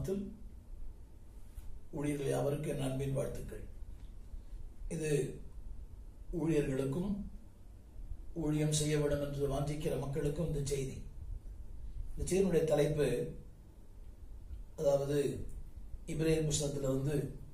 நாமத்தில் ஊழியர்கள் யாவருக்கு என் அன்பின் வாழ்த்துக்கள் இது ஊழியர்களுக்கும் ஊழியம் செய்ய வேண்டும் என்று வாஞ்சிக்கிற மக்களுக்கும் இந்த செய்தி இந்த செய்தியினுடைய தலைப்பு அதாவது இப்ரேல் புஸ்தகத்தில் வந்து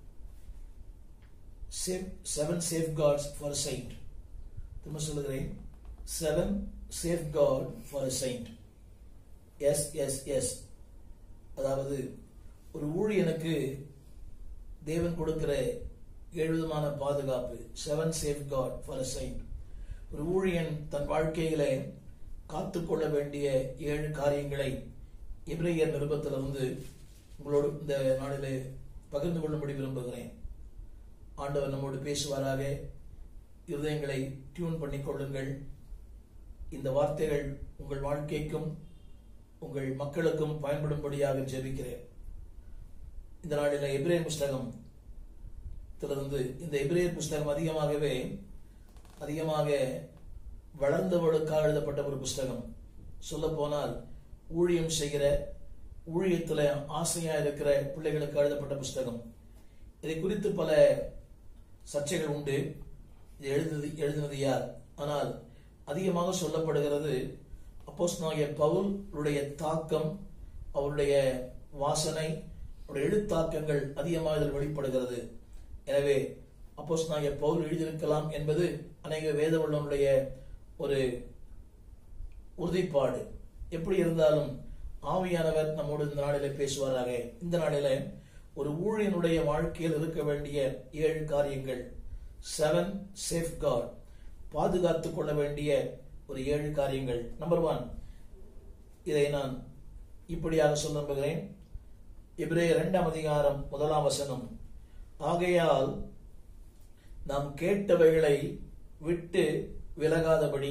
seven safeguards for saint திரும்ப சொல்லுகிறேன் seven safeguard for saint S S S அதாவது ஒரு ஊழியனுக்கு தேவன் கொடுக்கிற ஏழு விதமான பாதுகாப்பு seven safeguard for a saint ஒரு ஊழியன் தன் வாழ்க்கையில காத்துக்கொள்ள வேண்டிய ஏழு காரியங்களை இப்ரேயர் நிருபத்திலிருந்து உங்களோடு இந்த நாளிலே பகிர்ந்து கொள்ளும்படி விரும்புகிறேன் ஆண்டவர் நம்மோடு பேசுவாராக இருதயங்களை டியூன் பண்ணிக் கொள்ளுங்கள் இந்த வார்த்தைகள் உங்கள் வாழ்க்கைக்கும் உங்கள் மக்களுக்கும் பயன்படும்படியாக ஜெபிக்கிறேன் இந்த நாளில் எபிரேயர் புஸ்தகம் திலிருந்து இந்த எபிரேயர் புஸ்தகம் அதிகமாகவே அதிகமாக வளர்ந்தவர்களுக்காக எழுதப்பட்ட ஒரு புஸ்தகம் சொல்ல போனால் ஊழியம் செய்கிற ஊழியத்துல ஆசையா இருக்கிற பிள்ளைகளுக்கு எழுதப்பட்ட புஸ்தகம் இதை குறித்து பல சர்ச்சைகள் உண்டு இது எழுதுது எழுதினது யார் ஆனால் அதிகமாக சொல்லப்படுகிறது அப்போஸ் நாகிய பவுலுடைய தாக்கம் அவருடைய வாசனை அவருடைய எழுத்தாக்கங்கள் அதிகமாக இதில் வெளிப்படுகிறது எனவே அப்போஸ் நாகிய பவுல் எழுதியிருக்கலாம் என்பது அநேக வேத உள்ளவனுடைய ஒரு உறுதிப்பாடு எப்படி இருந்தாலும் ஆவியானவர் நம்மோடு இந்த நாளிலே பேசுவாராக இந்த நாளில ஒரு ஊழியனுடைய வாழ்க்கையில் இருக்க வேண்டிய ஏழு காரியங்கள் செவன் சேஃப் கார்ட் பாதுகாத்துக் கொள்ள வேண்டிய ஒரு ஏழு காரியங்கள் நம்பர் ஒன் இதை நான் இப்படியாக சொல்ல நம்புகிறேன் இப்ரே இரண்டாம் அதிகாரம் முதலாம் வசனம் ஆகையால் நாம் கேட்டவைகளை விட்டு விலகாதபடி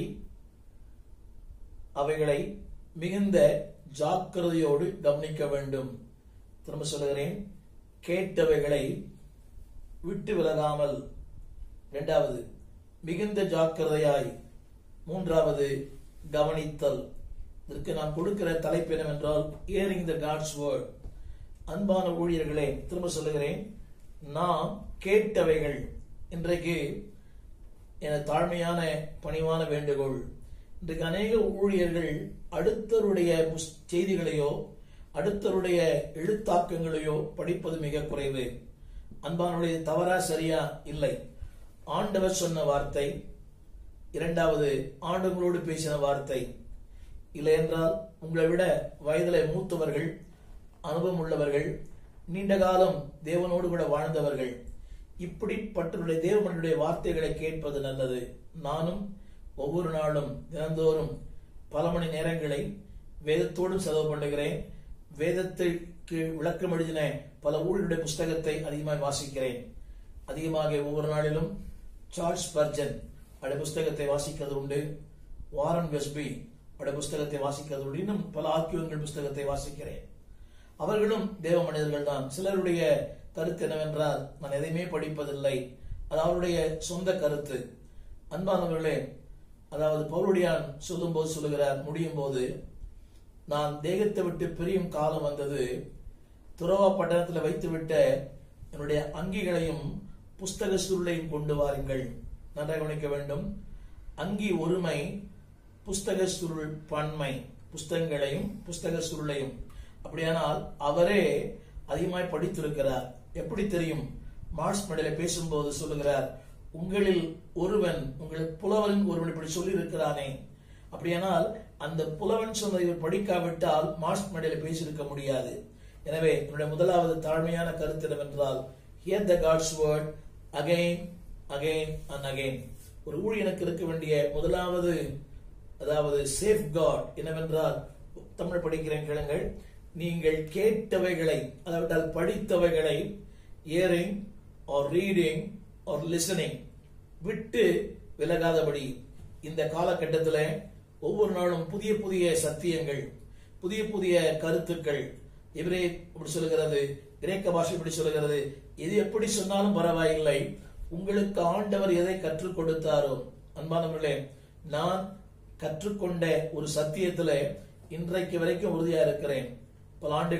அவைகளை மிகுந்த ஜாக்கிரதையோடு கவனிக்க வேண்டும் திரும்ப சொல்லுகிறேன் கேட்டவைகளை விட்டு விலகாமல் இரண்டாவது மிகுந்த ஜாக்கிரதையாய் மூன்றாவது கவனித்தல் இதற்கு நான் கொடுக்கிற தலைப்பு என்னவென்றால் ஏரிங் த காட்ஸ் வேர்ட் அன்பான ஊழியர்களே திரும்ப சொல்லுகிறேன் நாம் கேட்டவைகள் இன்றைக்கு என தாழ்மையான பணிவான வேண்டுகோள் இன்றைக்கு அநேக ஊழியர்கள் அடுத்தருடைய செய்திகளையோ அடுத்தருடைய எழுத்தாக்கங்களையோ படிப்பது மிக குறைவு அன்பானுடைய தவறா சரியா இல்லை ஆண்டவர் சொன்ன வார்த்தை இரண்டாவது ஆண்டவங்களோடு பேசின வார்த்தை இல்லை என்றால் உங்களை விட வயதில மூத்தவர்கள் அனுபவம் உள்ளவர்கள் நீண்ட காலம் தேவனோடு கூட வாழ்ந்தவர்கள் இப்படிப்பட்டவருடைய தேவனுடைய வார்த்தைகளை கேட்பது நல்லது நானும் ஒவ்வொரு நாளும் தினந்தோறும் பல மணி நேரங்களை வேதத்தோடும் செலவு பண்ணுகிறேன் வேதத்திற்கு விளக்கம் எழுதின பல ஊழியருடைய புஸ்தகத்தை அதிகமாக வாசிக்கிறேன் அதிகமாக ஒவ்வொரு நாளிலும் சார்ல்ஸ் பர்ஜன் அவருடைய புஸ்தகத்தை வாசிக்கிறது உண்டு வாரன் வெஸ்பி அவருடைய புஸ்தகத்தை வாசிக்கிறது உண்டு இன்னும் பல ஆக்கியங்கள் புஸ்தகத்தை வாசிக்கிறேன் அவர்களும் தேவ மனிதர்கள் தான் சிலருடைய கருத்து என்னவென்றால் நான் எதையுமே படிப்பதில்லை அது அவருடைய சொந்த கருத்து அன்பானவர்களே அதாவது பவுலுடையான் சொல்லும் போது சொல்லுகிறார் முடியும் போது நான் தேகத்தை விட்டு பிரியும் காலம் வந்தது துறவா பட்டணத்தில் வைத்துவிட்ட என்னுடைய அங்கிகளையும் புஸ்தக சுருளையும் கொண்டு வாருங்கள் நன்றாக கவனிக்க வேண்டும் அங்கி ஒருமை புஸ்தக சுருள் பன்மை புஸ்தகங்களையும் புஸ்தக சுருளையும் அப்படியானால் அவரே அதிகமாய் படித்திருக்கிறார் எப்படி தெரியும் மார்ஸ் மடையில பேசும்போது சொல்லுகிறார் உங்களில் ஒருவன் உங்கள் புலவன் ஒருவன் இப்படி சொல்லி இருக்கிறானே அப்படியானால் அந்த புலவன் சொன்னதை இவர் படிக்காவிட்டால் மார்ஸ் மடையில பேசியிருக்க முடியாது எனவே என்னுடைய முதலாவது தாழ்மையான கருத்து என்னவென்றால் hear the God's word again again and again ஒரு ஊழியனுக்கு இருக்க வேண்டிய முதலாவது அதாவது சேஃப் காட் என்னவென்றால் தமிழ் படிக்கிறேன் கேளுங்கள் நீங்கள் கேட்டவைகளை அதாவது படித்தவைகளை hearing or reading or listening விட்டு விலகாதபடி இந்த காலகட்டத்தில் ஒவ்வொரு நாளும் புதிய புதிய சத்தியங்கள் புதிய புதிய கருத்துக்கள் இவரே இப்படி சொல்லுகிறது கிரேக்க பாஷை இப்படி சொல்லுகிறது இது எப்படி சொன்னாலும் பரவாயில்லை உங்களுக்கு ஆண்டவர் எதை கற்றுக் கொடுத்தாரோ அன்பானவர்களே நான் கற்றுக்கொண்ட ஒரு சத்தியத்துல இன்றைக்கு வரைக்கும் உறுதியா இருக்கிறேன் பல ஆண்டுகள்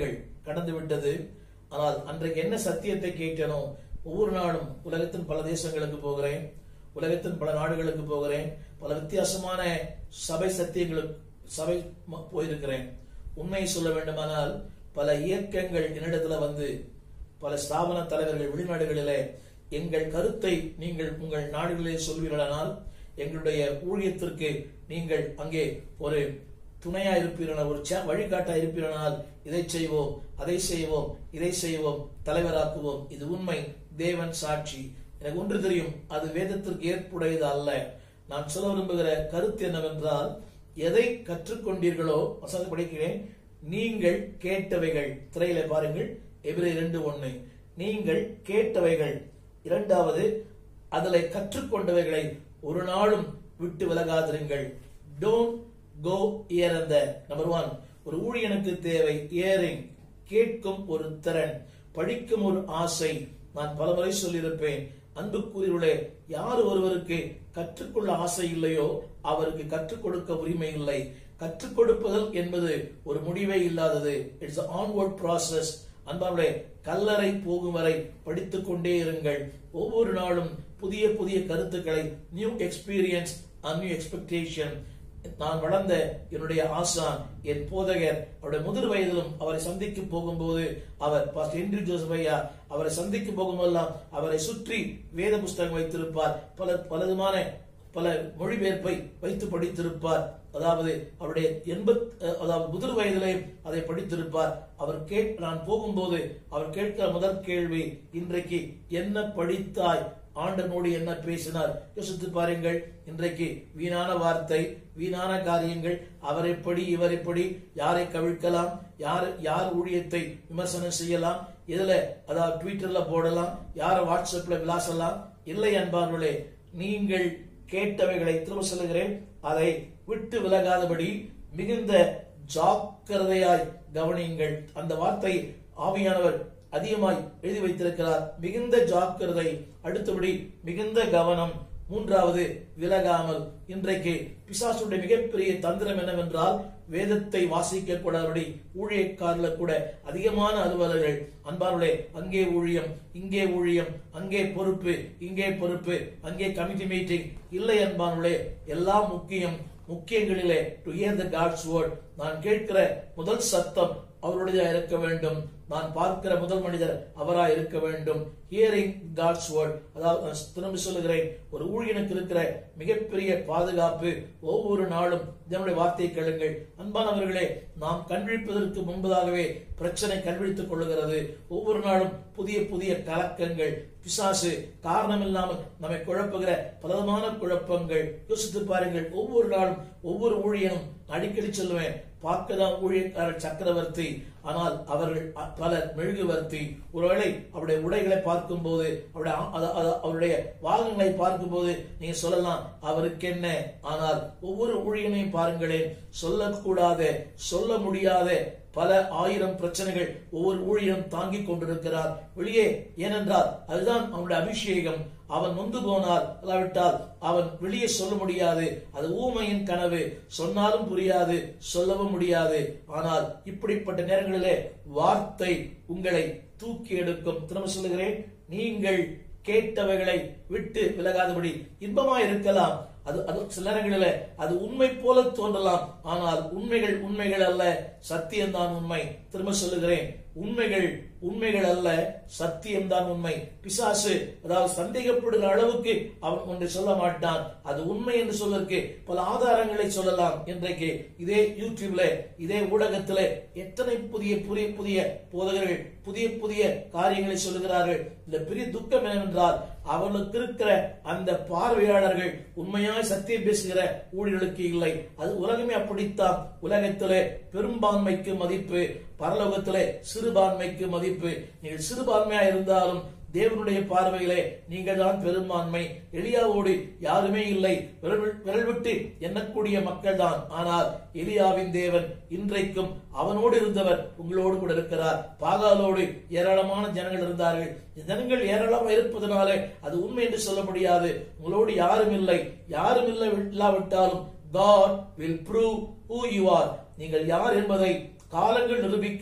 கடந்து விட்டது ஆனால் அன்றைக்கு என்ன சத்தியத்தை கேட்டனோ ஒவ்வொரு நாளும் உலகத்தின் பல தேசங்களுக்கு போகிறேன் உலகத்தின் பல நாடுகளுக்கு போகிறேன் பல வித்தியாசமான சபை சத்தியங்களுக்கு சபை ம- போயிருக்கிறேன் உண்மையை சொல்ல வேண்டுமானால் பல இயக்கங்கள் என்னிடத்துல வந்து பல ஸ்தாபன தலைவர்கள் வெளிநாடுகளிலே எங்கள் கருத்தை நீங்கள் உங்கள் நாடுகளிலே சொல்வீர்களானால் எங்களுடைய ஊழியத்திற்கு நீங்கள் அங்கே ஒரு துணையா இருப்பீர்கள் ஒரு ச- வழிகாட்டா இருப்பீர்களானால் இதை செய்வோம் அதை செய்வோம் இதை செய்வோம் தலைவராக்குவோம் இது உண்மை தேவன் சாட்சி எனக்கு ஒன்று தெரியும் அது வேதத்திற்கு ஏற்புடையது அல்ல நான் சொல்ல விரும்புகிற கருத்து என்னவென்றால் எதை கற்றுக்கொண்டீர்களோ வசனம் படிக்கிறேன் நீங்கள் கேட்டவைகள் திரையில பாருங்கள் எபிரே ரெண்டு ஒண்ணு நீங்கள் கேட்டவைகள் இரண்டாவது அதில் கற்றுக்கொண்டவைகளை ஒரு நாளும் விட்டு விலகாதிருங்கள் டோன்ட் கோ இயர் அந்த நம்பர் ஒன் ஒரு ஊழியனுக்கு தேவை இயரிங் கேட்கும் ஒரு திறன் படிக்கும் ஒரு ஆசை நான் பலமுறை சொல்லியிருப்பேன் அன்புக்குரியவர்களே யார் ஒருவருக்கு கற்றுக்கொள்ள ஆசை இல்லையோ அவருக்கு கற்றுக் கொடுக்க உரிமை இல்லை கற்றுக் கொடுப்பதல் என்பது ஒரு முடிவே இல்லாதது இட்ஸ் ஆன்வர்ட் ப்ராசஸ் அன்பார்களே கல்லறை போகும் வரை படித்துக் கொண்டே இருங்கள் ஒவ்வொரு நாளும் புதிய புதிய கருத்துக்களை நியூ எக்ஸ்பீரியன்ஸ் நியூ எக்ஸ்பெக்டேஷன் நான் வளர்ந்த என்னுடைய ஆசான் என் போதகர் அவருடைய முதிர் வயதிலும் அவரை சந்திக்க போகும்போது அவர் பாஸ்டர் ஹென்றி ஜோசப் ஐயா அவரை சந்திக்க போகும்போதெல்லாம் அவரை சுற்றி வேத புஸ்தகம் வைத்திருப்பார் பல பலதுமான பல மொழிபெயர்ப்பை வைத்து படித்திருப்பார் அதாவது அவருடைய எண்பத் அஹ், அதாவது முதிர் வயதிலே அதை படித்திருப்பார் அவர் கேட் நான் போகும்போது அவர் கேட்கிற முதல் கேள்வி இன்றைக்கு என்ன படித்தாய் ஆண்டனோடு என்ன பேசினார் யோசித்து பாருங்கள் இன்றைக்கு வீணான வார்த்தை வீணான காரியங்கள் அவர் எப்படி இவர் எப்படி யாரை கவிழ்க்கலாம் யார் யார் ஊழியத்தை விமர்சனம் செய்யலாம் இதுல அதாவது ட்விட்டர்ல போடலாம் யாரை வாட்ஸ்அப்ல விளாசலாம் இல்லை அன்பார்களே நீங்கள் கேட்டவைகளை திரும்ப சொல்லுகிறேன் அதை விட்டு விலகாதபடி மிகுந்த ஜாக்கிரதையாய் கவனியுங்கள் அந்த வார்த்தை ஆவியானவர் அதிகமாய் எழுதி வைத்திருக்கிறார் மிகுந்த ஜாக்கிரதை அடுத்தபடி மிகுந்த கவனம் மூன்றாவது விலகாமல் இன்றைக்கு பிசாசுடைய மிகப்பெரிய தந்திரம் என்னவென்றால் வேதத்தை வாசிக்க கூடாதபடி ஊழியக்காரர்ல கூட அதிகமான அலுவலர்கள் அன்பார்களே அங்கே ஊழியம் இங்கே ஊழியம் அங்கே பொறுப்பு இங்கே பொறுப்பு அங்கே கமிட்டி மீட்டிங் இல்லை அன்பானுள்ளே எல்லாம் முக்கியம் முக்கியங்களிலே to hear the God's word நான் கேட்கிற முதல் சத்தம் அவருடைய இருக்க வேண்டும் நான் பார்க்கிற முதல் மனிதர் அவரா இருக்க வேண்டும் ஹியரிங் காட்ஸ் வேர்ட் அதாவது நான் திரும்ப சொல்லுகிறேன் ஒரு ஊழியனுக்கு இருக்கிற மிகப்பெரிய பாதுகாப்பு ஒவ்வொரு நாளும் இதனுடைய வார்த்தை கேளுங்கள் அன்பானவர்களே நாம் கண்விழிப்பதற்கு முன்பதாகவே பிரச்சனை கண்விழித்துக் கொள்ளுகிறது ஒவ்வொரு நாளும் புதிய புதிய கலக்கங்கள் பிசாசு காரணம் இல்லாமல் நம்மை குழப்புகிற பலவிதமான குழப்பங்கள் யோசித்து பாருங்கள் ஒவ்வொரு நாளும் ஒவ்வொரு ஊழியனும் அடிக்கடி சொல்லுவேன் பார்க்கதான் ஊழியக்காரர் சக்கரவர்த்தி ஆனால் அவர்கள் அ- பலர் மெழுகுவர்த்தி ஒருவேளை அவருடைய உடைகளை பார்க்கும்போது அவருடைய ஆ- அத- அத- அவருடைய வாகனங்களை பார்க்கும்போது நீங்க சொல்லலாம் அவருக்கு என்ன ஆனால் ஒவ்வொரு ஊழியனையும் பாருங்களேன் சொல்லக்கூடாத சொல்ல முடியாத பல ஆயிரம் பிரச்சனைகள் ஒவ்வொரு ஊழியரும் தாங்கிக் கொண்டிருக்கிறார் வெளியே ஏனென்றால் அதுதான் அவனுடைய அபிஷேகம் அவன் நொந்து போனால் அல்லாவிட்டால் அவன் வெளியே சொல்ல முடியாது அது ஊமையின் கனவு சொன்னாலும் புரியாது சொல்லவும் முடியாது ஆனால் இப்படிப்பட்ட நேரங்களிலே வார்த்தை உங்களை தூக்கி எடுக்கும் திரும்ப சொல்லுகிறேன் நீங்கள் கேட்டவைகளை விட்டு விலகாதபடி இன்பமா இருக்கலாம் அது அது சில நேரங்களில அது உண்மை போல தோன்றலாம் ஆனால் உண்மைகள் உண்மைகள் அல்ல சத்தியம்தான் உண்மை திரும்ப சொல்லுகிறேன் உண்மைகள் உண்மைகள் அல்ல சத்தியம்தான் உண்மை பிசாசு அதாவது சந்தேகப்படுகிற அளவுக்கு அவன் ஒன்று சொல்ல மாட்டான் அது உண்மை என்று சொல்வதற்கு பல ஆதாரங்களை சொல்லலாம் இன்றைக்கு இதே யூடியூப்ல இதே ஊடகத்துல எத்தனை புதிய புதிய புதிய போதகர்கள் புதிய புதிய காரியங்களை சொல்லுகிறார்கள் இந்த பெரிய துக்கம் என்னவென்றால் அவர்களுக்கு இருக்கிற அந்த பார்வையாளர்கள் உண்மையாய் சத்தியம் பேசுகிற ஊழியர்களுக்கு இல்லை அது உலகமே அப்படித்தான் உலகத்திலே பெரும்பான்மைக்கு மதிப்பு பரலோகத்திலே சிறுபான்மைக்கு மதிப்பு நீங்கள் சிறுபான்மையா இருந்தாலும் தேவனுடைய பார்வையிலே நீங்கள் தான் பெரும்பான்மை எலியாவோடு யாருமே இல்லை விரல் வி- விரல் விட்டு எண்ணக்கூடிய மக்கள் தான் ஆனால் எலியாவின் தேவன் இன்றைக்கும் அவனோடு இருந்தவர் உங்களோடு கூட இருக்கிறார் பாகாலோடு ஏராளமான ஜனங்கள் இருந்தார்கள் இந்த ஜனங்கள் ஏராளமா இருப்பதனாலே அது உண்மை என்று சொல்ல முடியாது உங்களோடு யாரும் இல்லை யாரும் இல்லை இல்லாவிட்டாலும் God will prove who you are நீங்கள் யார் என்பதை காலங்கள் நிரூபிக்கும்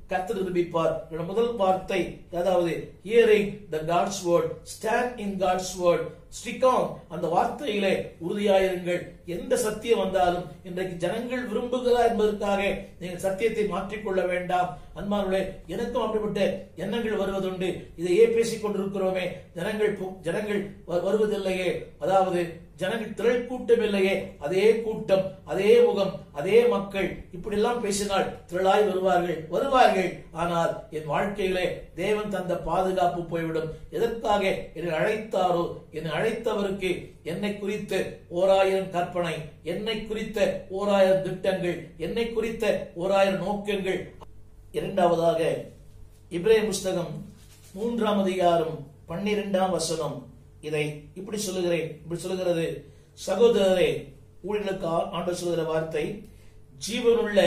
கர்த்தர் நிரூபிப்பார் என்னோட முதல் வார்த்தை அதாவது hearing the God's word stand in God's word stick on அந்த வார்த்தையிலே உறுதியாயிருங்கள் எந்த சத்தியம் வந்தாலும் இன்றைக்கு ஜனங்கள் விரும்புகிறார் என்பதற்காக நீங்கள் சத்தியத்தை மாற்றிக்கொள்ள வேண்டாம் அன்பானுடைய எனக்கும் அப்படிப்பட்ட எண்ணங்கள் வருவதுண்டு இதையே பேசிக் கொண்டிருக்கிறோமே ஜனங்கள் பு- ஜனங்கள் வ- வருவதில்லையே அதாவது ஜனங்கள் திரள் கூட்டம் இல்லையே அதே கூட்டம் அதே முகம் அதே மக்கள் இப்படியெல்லாம் பேசினால் திரளாய் வருவார்கள் வருவார்கள் ஆனால் என் வாழ்க்கையிலே தேவன் தந்த பாதுகாப்பு போய்விடும் எதற்காக என்னை அழைத்தாரோ என்னை அழைத்தவருக்கு என்னை குறித்த ஓராயிரம் கற்பனை என்னை குறித்த ஓராயிரம் திட்டங்கள் என்னை குறித்த ஓராயிரம் நோக்கங்கள் இரண்டாவதாக இப்ரேம் புஸ்தகம் மூன்றாம் அதிகாரம் பன்னிரெண்டாம் வசனம் இதை இப்படி சொல்லுகிறேன் இப்படி சொல்லுகிறது சகோதரரே ஊழியர்களுக்கு ஆ- ஆண்டவர் சொல்லுகிற வார்த்தை ஜீவனுள்ள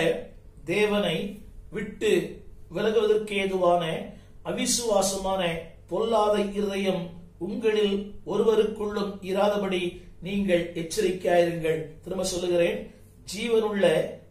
தேவனை விட்டு விலகுவதற்கு ஏதுவான அவிசுவாசமான பொல்லாத இருதயம் உங்களில் ஒருவருக்குள்ளும் இராதபடி நீங்கள் எச்சரிக்கையாயிருங்கள் திரும்ப சொல்லுகிறேன் ஜீவனுள்ள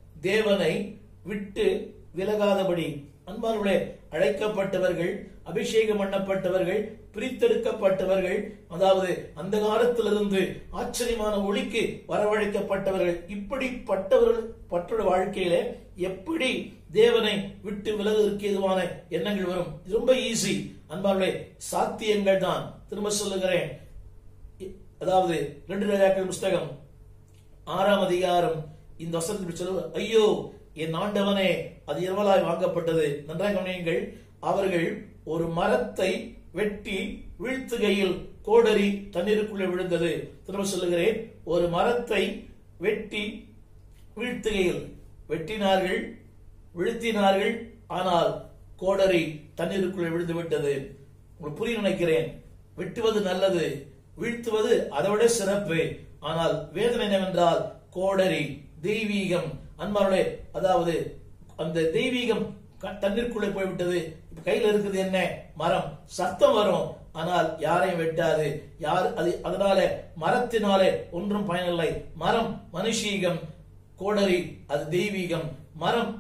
தேவனை விட்டு விலகாதபடி அன்பானுடைய அழைக்கப்பட்டவர்கள் அபிஷேகம் பண்ணப்பட்டவர்கள் பிரித்தெடுக்கப்பட்டவர்கள் அதாவது அந்த காலத்திலிருந்து ஆச்சரியமான ஒளிக்கு வரவழைக்கப்பட்டவர்கள் இப்படிப்பட்டவர்கள் பற்றோட வாழ்க்கையில எப்படி தேவனை விட்டு விலகுவதற்கு எதுவான எண்ணங்கள் வரும் இது ரொம்ப ஈஸி அன்பானுடைய சாத்தியங்கள் தான் திரும்ப சொல்லுகிறேன் இ- அதாவது ரெண்டு ராஜாக்கள் புஸ்தகம் ஆறாம் அதிகாரம் இந்த வசனத்தில் சொல்ல ஐயோ என் ஆண்டவனே அது இரவலாய் வாங்கப்பட்டது நன்றாக கவனியுங்கள் அவர்கள் ஒரு மரத்தை வெட்டி வீழ்த்துகையில் கோடரி தண்ணீருக்குள்ளே விழுந்தது திரும்ப சொல்லுகிறேன் ஒரு மரத்தை வெட்டி வீழ்த்துகையில் வெட்டினார்கள் வீழ்த்தினார்கள் ஆனால் கோடரி தண்ணீருக்குள்ளே விழுந்து விட்டது உங்களுக்கு புரிய நினைக்கிறேன் வெட்டுவது நல்லது வீழ்த்துவது அதை விட சிறப்பு ஆனால் வேதனை என்னவென்றால் கோடரி தெய்வீகம் அன்பார்களே அதாவது அந்த தெய்வீகம் க- தண்ணீருக்குள்ளே போய்விட்டது இப்ப கையில இருக்குது என்ன மரம் சத்தம் வரும் ஆனால் யாரையும் வெட்டாது யார் அது அதனால மரத்தினாலே ஒன்றும் பயனில்லை மரம் மனுஷீகம் கோடரி அது தெய்வீகம் மரம்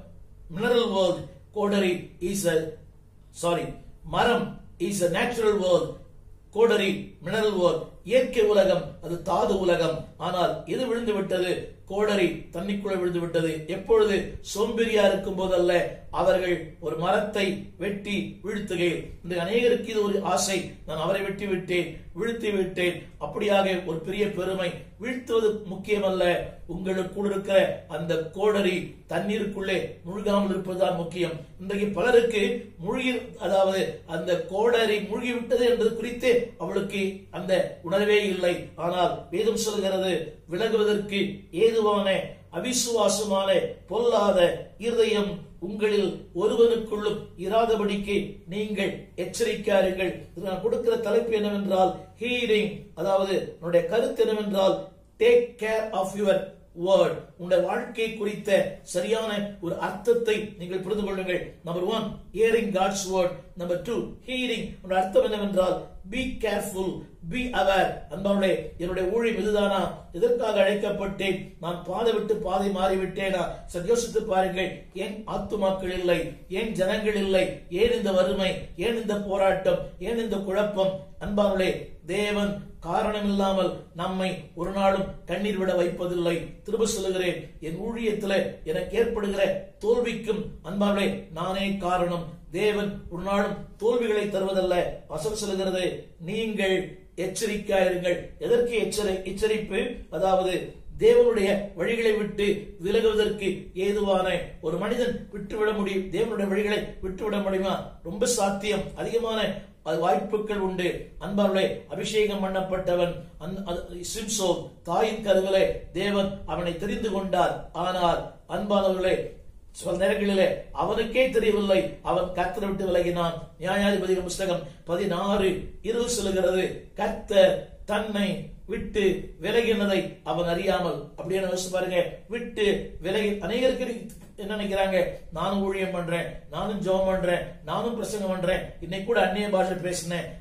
மினரல் வேர்ல்ட் கோடரி இஸ் அ சாரி மரம் இஸ் அ நேச்சுரல் வேர்ல்ட் கோடரி மினரல் வேர்ல்ட் இயற்கை உலகம் அது தாது உலகம் ஆனால் எது விழுந்து விட்டது கோடரி தண்ணிக்குள்ள விழுந்து விட்டது எப்பொழுது சோம்பேறியா இருக்கும் போதல்ல அவர்கள் ஒரு மரத்தை வெட்டி வீழ்த்துகையில் இந்த அநேகருக்கு இது ஒரு ஆசை நான் அவரை வெட்டி விட்டேன் வீழ்த்தி விட்டேன் அப்படியாக ஒரு பெரிய பெருமை வீழ்த்துவது முக்கியமல்ல உங்களுக்குள் இருக்கிற அந்த கோடரி தண்ணீருக்குள்ளே முழுகாமல் இருப்பதுதான் முக்கியம் இன்றைக்கு பலருக்கு மூழ்கி அதாவது அந்த கோடரி மூழ்கி விட்டது என்பது குறித்து அவளுக்கு அந்த உணர்வே இல்லை ஆனால் வேதம் சொல்கிறது விலகுவதற்கு ஏதுவான அவிசுவாசமான பொல்லாத இருதயம் உங்களில் ஒருவனுக்குள்ளும் இராதபடிக்கு நீங்கள் எச்சரிக்காருங்கள் இது நான் கொடுக்கிற தலைப்பு என்னவென்றால் ஹீரிங் அதாவது என்னுடைய கருத்து என்னவென்றால் take care of your word உங்களுடைய வாழ்க்கை குறித்த சரியான ஒரு அர்த்தத்தை நீங்கள் புரிந்து கொள்ளுங்கள் number one hearing God's word number two ஹீரிங் அர்த்தம் என்னவென்றால் பி கேர்ஃபுல் பி அவர் அன்பாவுடைய என்னுடைய ஊழியம் இதுதானா எதற்காக அழைக்கப்பட்டேன் நான் பாதை விட்டு பாதை மாறிவிட்டேனா சற்று யோசித்து பாருங்கள் ஏன் ஆத்துமாக்கள் இல்லை ஏன் ஜனங்கள் இல்லை ஏன் இந்த வறுமை ஏன் இந்த போராட்டம் ஏன் இந்த குழப்பம் அன்பானுடைய தேவன் காரணம் இல்லாமல் நம்மை ஒரு நாளும் கண்ணீர் விட வைப்பதில்லை திரும்ப சொல்லுகிறேன் என் ஊழியத்துல எனக்கு ஏற்படுகிற தோல்விக்கும் அன்பானுடைய நானே காரணம் தேவன் ஒரு நாளும் தோல்விகளை தருவதல்ல வசனம் சொல்லுகிறது நீங்கள் எச்சரிக்கையாயிருங்கள் எதற்கு எச்சரி எச்சரிப்பு அதாவது தேவனுடைய வழிகளை விட்டு விலகுவதற்கு ஏதுவான ஒரு மனிதன் விட்டுவிட முடியும் தேவனுடைய வழிகளை விட்டுவிட முடியுமா ரொம்ப சாத்தியம் அதிகமான அது வாய்ப்புகள் உண்டு அன்பார்களே அபிஷேகம் பண்ணப்பட்டவன் அந்த- அது- சிம்சோன் தாயின் கருவிலே தேவன் அவனை தெரிந்து கொண்டார் ஆனால் அன்பானவர்களே சில நேரங்களிலே அவனுக்கே தெரியவில்லை அவன் கர்த்தரை விட்டு விலகினான் நியாயாதிபதிகள் புஸ்தகம் பதினாறு இருள் சொல்லுகிறது கர்த்தர் தன்னை விட்டு விலகினதை அவன் அறியாமல் அப்படியே யோசிச்சு பாருங்க விட்டு விலகி அநேகருக்கு என்ன நினைக்கிறாங்க நானும் ஊழியம் பண்றேன் நானும் ஜெபம் பண்றேன் நானும் பிரசங்கம் பண்றேன் இன்னைக்கு கூட அந்நிய பாஷை பேசினேன்